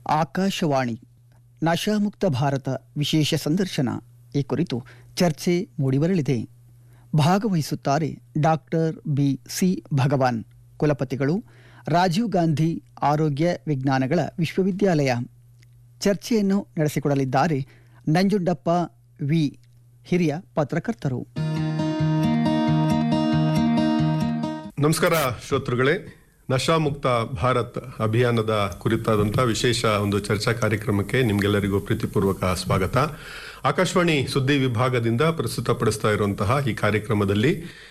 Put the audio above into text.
ಆಕಾಶವಾಣಿ ನಶಾಮುಕ್ತ ಭಾರತ ವಿಶೇಷ ಸಂದರ್ಶನ ಈ ಕುರಿತು ಚರ್ಚೆ ಮೂಡಿಬರಲಿದೆ ಭಾಗವಹಿಸುತ್ತಾರೆ ಡಾಕ್ಟರ್ ಬಿ ಸಿ ಭಗವಾನ್ ಕುಲಪತಿಗಳು ರಾಜೀವ್ ಗಾಂಧಿ ಆರೋಗ್ಯ ವಿಜ್ಞಾನಗಳ ವಿಶ್ವವಿದ್ಯಾಲಯ ಚರ್ಚೆಯನ್ನು ನಡೆಸಿಕೊಡಲಿದ್ದಾರೆ ನಂಜುಂಡಪ್ಪ ವಿ ಹಿರಿಯ ಪತ್ರಕರ್ತರು ನಮಸ್ಕಾರ ಶ್ರೋತೃಗಳೇ ನಶಾಮುಕ್ತ ಭಾರತ್ ಅಭಿಯಾನದ ಕುರಿತಾದಂತಹ ವಿಶೇಷ ಒಂದು ಚರ್ಚಾ ಕಾರ್ಯಕ್ರಮಕ್ಕೆ ನಿಮ್ಗೆಲ್ಲರಿಗೂ ಪ್ರೀತಿಪೂರ್ವಕ ಸ್ವಾಗತ ಆಕಾಶವಾಣಿ ಸುದ್ದಿ ವಿಭಾಗದಿಂದ ಪ್ರಸ್ತುತಪಡಿಸ್ತಾ ಇರುವಂತಹ ಈ ಕಾರ್ಯಕ್ರಮದಲ್ಲಿ